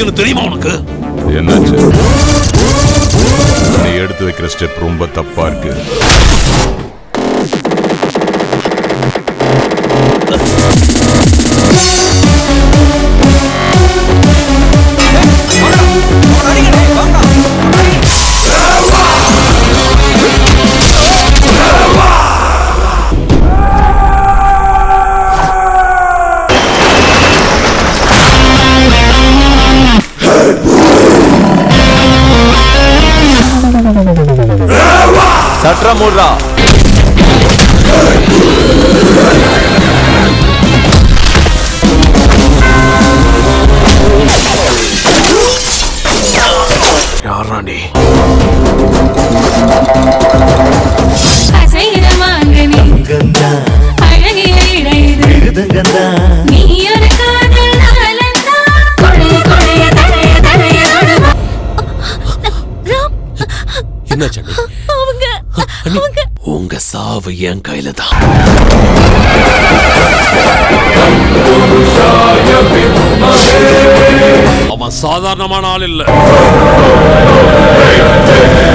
நடந்துச்சுன்னு தெரியுமா உனக்கு என்னாச்சு நீ எடுத்து வைக்கிற ஸ்டெப் ரொம்ப தப்பா இருக்கு சட்ரா மூடுறா யாரா நீ அசைகிற மாங்கனி அழகிய இடைது நீ ஒரு காதல் நாளந்தா கொடைய கொடைய தடைய தடைய கொடுவா ராம் என்ன சண்டி அவங்க அவங்க உங்க சாவு என் கையில தான் அவன் சாதாரணமான ஆள் இல்ல